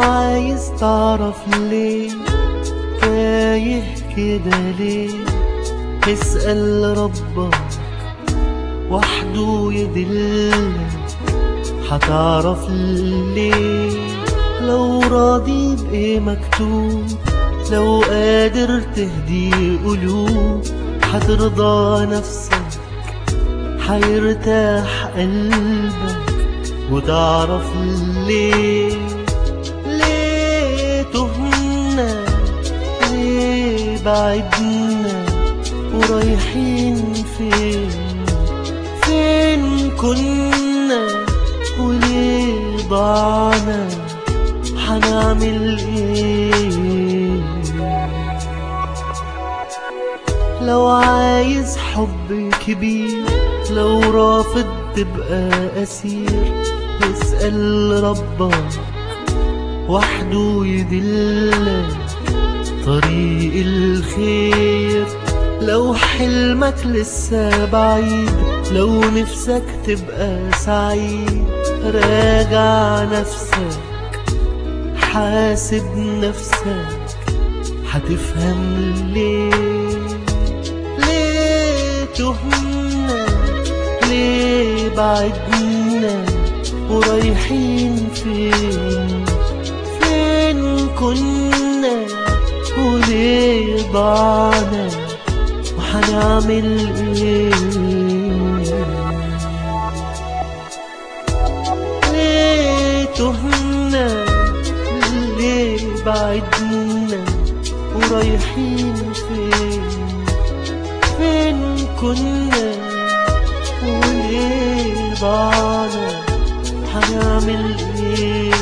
عايز تعرف ليه تايه كده ليه اسأل ربك وحده يدلك هتعرف ليه لو راضي بإيه مكتوب لو قادر تهدي قلوب هترضى نفسك هيرتاح قلبك وتعرف ليه ليه تهنا ليه بعدنا ورايحين فين فين كنا وليه ضعنا هنعمل ايه لو عايز حب كبير لو رافض تبقى أسير اسأل ربك وحده يدلك طريق الخير لو حلمك لسه بعيد لو نفسك تبقى سعيد راجع نفسك حاسب نفسك هتفهم ليه ليه تهنا ليه بعدنا ورايحين فين فين كنا وليه ضعنا وحنعمل ايه ليه تهنا ليه بعدنا ورايحين فين فين كنا وليه ضعنا هنعمل ايه